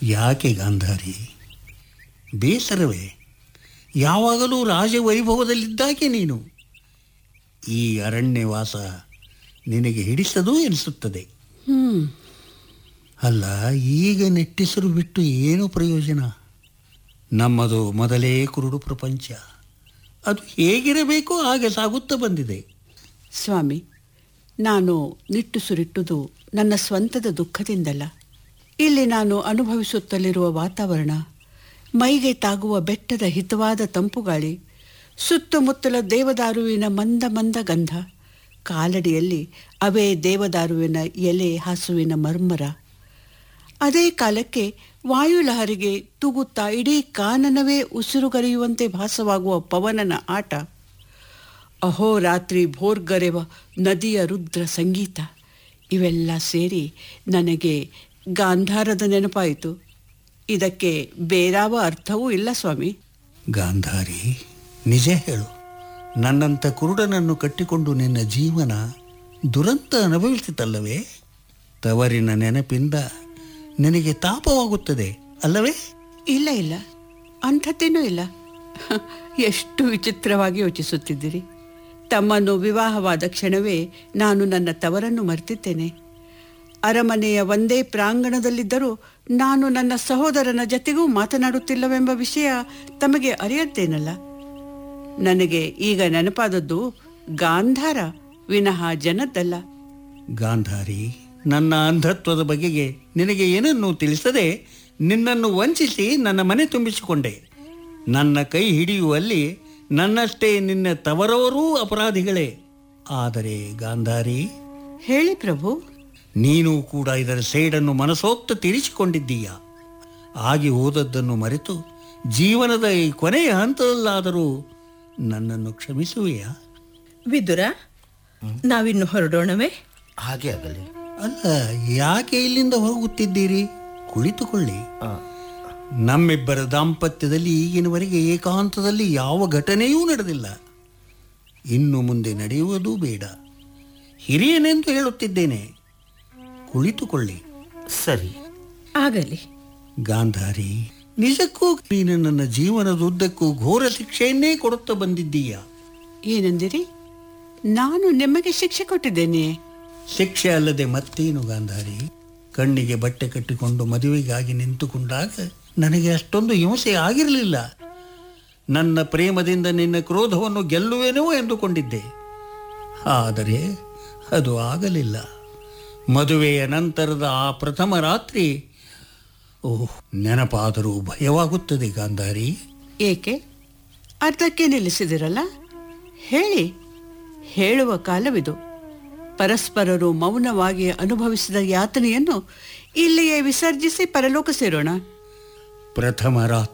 ಯಾಕೆ ಗಾಂಧಾರಿ ಬೇಸರವೇ ಯಾವಾಗಲೂ ರಾಜವೈಭವದಲ್ಲಿದ್ದಾಕೆ ನೀನು ಈ ಅರಣ್ಯವಾಸ ನಿನಗೆ ಹಿಡಿಸದು ಎನಿಸುತ್ತದೆ ಹ್ಮ್ ಅಲ್ಲ ಈಗ ನೆಟ್ಟಿಸರು ಬಿಟ್ಟು ಏನು ಪ್ರಯೋಜನ ನಮ್ಮದು ಮೊದಲೇ ಕುರುಡು ಪ್ರಪಂಚ ಅದು ಹೇಗಿರಬೇಕೋ ಹಾಗೆ ಸಾಗುತ್ತಾ ಬಂದಿದೆ ಸ್ವಾಮಿ ನಾನು ನಿಟ್ಟುಸುರಿಟ್ಟುದು ನನ್ನ ಸ್ವಂತದ ದುಃಖದಿಂದಲ್ಲ ಇಲ್ಲಿ ನಾನು ಅನುಭವಿಸುತ್ತಲಿರುವ ವಾತಾವರಣ ಮೈಗೆ ತಾಗುವ ಬೆಟ್ಟದ ಹಿತವಾದ ತಂಪುಗಾಳಿ ಸುತ್ತಮುತ್ತಲ ದೇವದಾರುವಿನ ಮಂದ ಮಂದ ಗಂಧ ಕಾಲಡಿಯಲ್ಲಿ ಅವೇ ದೇವದಾರುವಿನ ಎಲೆ ಹಾಸುವಿನ ಮರ್ಮರ ಅದೇ ಕಾಲಕ್ಕೆ ವಾಯುಲಹರಿಗೆ ತೂಗುತ್ತಾ ಇಡೀ ಕಾನನವೇ ಉಸಿರುಗರೆಯುವಂತೆ ಭಾಸವಾಗುವ ಪವನನ ಆಟ ಅಹೋರಾತ್ರಿ ಭೋರ್ಗರೆವ ನದಿಯ ರುದ್ರ ಸಂಗೀತ ಇವೆಲ್ಲ ಸೇರಿ ನನಗೆ ಗಾಂಧಾರದ ನೆನಪಾಯಿತು ಇದಕ್ಕೆ ಬೇರಾವ ಅರ್ಥವೂ ಇಲ್ಲ ಸ್ವಾಮಿ ಗಾಂಧಾರಿ ನಿಜ ಹೇಳು ನನ್ನಂಥ ಕುರುಡನನ್ನು ಕಟ್ಟಿಕೊಂಡು ನಿನ್ನ ಜೀವನ ದುರಂತ ಅನುಭವಿಸಿತಲ್ಲವೇ ತವರಿನ ನೆನಪಿಂದ ನಿನಗೆ ತಾಪವಾಗುತ್ತದೆ ಅಲ್ಲವೇ ಇಲ್ಲ ಇಲ್ಲ ಅಂಥದ್ದೇನೂ ಇಲ್ಲ ಎಷ್ಟು ವಿಚಿತ್ರವಾಗಿ ಯೋಚಿಸುತ್ತಿದ್ದೀರಿ ತಮ್ಮನ್ನು ವಿವಾಹವಾದ ಕ್ಷಣವೇ ನಾನು ನನ್ನ ತವರನ್ನು ಮರೆತಿದ್ದೇನೆ ಅರಮನೆಯ ಒಂದೇ ಪ್ರಾಂಗಣದಲ್ಲಿದ್ದರೂ ನಾನು ನನ್ನ ಸಹೋದರನ ಜತೆಗೂ ಮಾತನಾಡುತ್ತಿಲ್ಲವೆಂಬ ವಿಷಯ ತಮಗೆ ಅರಿಯತ್ತೇನಲ್ಲ ನನಗೆ ಈಗ ನೆನಪಾದದ್ದು ಗಾಂಧಾರ ವಿನಃ ಜನದ್ದಲ್ಲ ಗಾಂಧಾರಿ ನನ್ನ ಅಂಧತ್ವದ ಬಗೆಗೆ ನಿನಗೆ ಏನನ್ನೂ ತಿಳಿಸದೆ ನಿನ್ನನ್ನು ವಂಚಿಸಿ ನನ್ನ ಮನೆ ತುಂಬಿಸಿಕೊಂಡೆ ನನ್ನ ಕೈ ಹಿಡಿಯುವಲ್ಲಿ ನನ್ನಷ್ಟೇ ನಿನ್ನ ತವರವರೂ ಅಪರಾಧಿಗಳೇ ಆದರೆ ಗಾಂಧಾರಿ ಹೇಳಿ ಪ್ರಭು ನೀನು ಕೂಡ ಇದರ ಸೇಡನ್ನು ಮನಸೋಕ್ತ ತೀರಿಸಿಕೊಂಡಿದ್ದೀಯ ಆಗಿ ಹೋದದ್ದನ್ನು ಮರೆತು ಜೀವನದ ಈ ಕೊನೆಯ ಹಂತದಲ್ಲಾದರೂ ನನ್ನನ್ನು ಕ್ಷಮಿಸುವೆಯಾ ವಿದುರ ನಾವಿನ್ನು ಹೊರಡೋಣವೇ ಹಾಗೆ ಆಗಲಿ ಅಲ್ಲ ಯಾಕೆ ಇಲ್ಲಿಂದ ಹೋಗುತ್ತಿದ್ದೀರಿ ಕುಳಿತುಕೊಳ್ಳಿ ಆ, ನಮ್ಮಿಬ್ಬರ ದಾಂಪತ್ಯದಲ್ಲಿ ಈಗಿನವರೆಗೆ ಏಕಾಂತದಲ್ಲಿ ಯಾವ ಘಟನೆಯೂ ನಡೆದಿಲ್ಲ ಇನ್ನು ಮುಂದೆ ನಡೆಯುವುದೂ ಬೇಡ ಹಿರಿಯನೆಂದು ಹೇಳುತ್ತಿದ್ದೇನೆ ಕುಳಿತುಕೊಳ್ಳಿ ಸರಿ ಆಗಲಿ ಗಾಂಧಾರಿ ನಿಜಕ್ಕೂ ನೀನು ನನ್ನ ಜೀವನದುದ್ದಕ್ಕೂ ಘೋರ ಶಿಕ್ಷೆಯನ್ನೇ ಕೊಡುತ್ತಾ ಬಂದಿದ್ದೀಯ ಏನೆಂದಿರಿ ನಾನು ನಿಮಗೆ ಶಿಕ್ಷೆ ಕೊಟ್ಟಿದ್ದೇನೆ ಶಿಕ್ಷೆ ಅಲ್ಲದೆ ಮತ್ತೇನು ಗಾಂಧಾರಿ ಕಣ್ಣಿಗೆ ಬಟ್ಟೆ ಕಟ್ಟಿಕೊಂಡು ಮದುವೆಗಾಗಿ ನಿಂತುಕೊಂಡಾಗ ನನಗೆ ಅಷ್ಟೊಂದು ಹಿಂಸೆ ಆಗಿರಲಿಲ್ಲ ನನ್ನ ಪ್ರೇಮದಿಂದ ನಿನ್ನ ಕ್ರೋಧವನ್ನು ಗೆಲ್ಲುವೆನೋ ಎಂದುಕೊಂಡಿದ್ದೆ ಆದರೆ ಅದು ಆಗಲಿಲ್ಲ ಮದುವೆಯ ನಂತರದ ಆ ಪ್ರಥಮ ರಾತ್ರಿ ಓಹ್ ನೆನಪಾದರೂ ಭಯವಾಗುತ್ತದೆ ಗಾಂಧಾರಿ ಏಕೆ ಅರ್ಧಕ್ಕೆ ನಿಲ್ಲಿಸಿದಿರಲ್ಲ ಹೇಳಿ ಹೇಳುವ ಕಾಲವಿದು ಪರಸ್ಪರರು ಮೌನವಾಗಿ ಅನುಭವಿಸಿದ ಯಾತನೆಯನ್ನು ಇಲ್ಲಿಯೇ ವಿಸರ್ಜಿಸಿ ಪರಲೋಕ ಸೇರೋಣ ಪ್ರಥಮ ರಾತ್ರಿ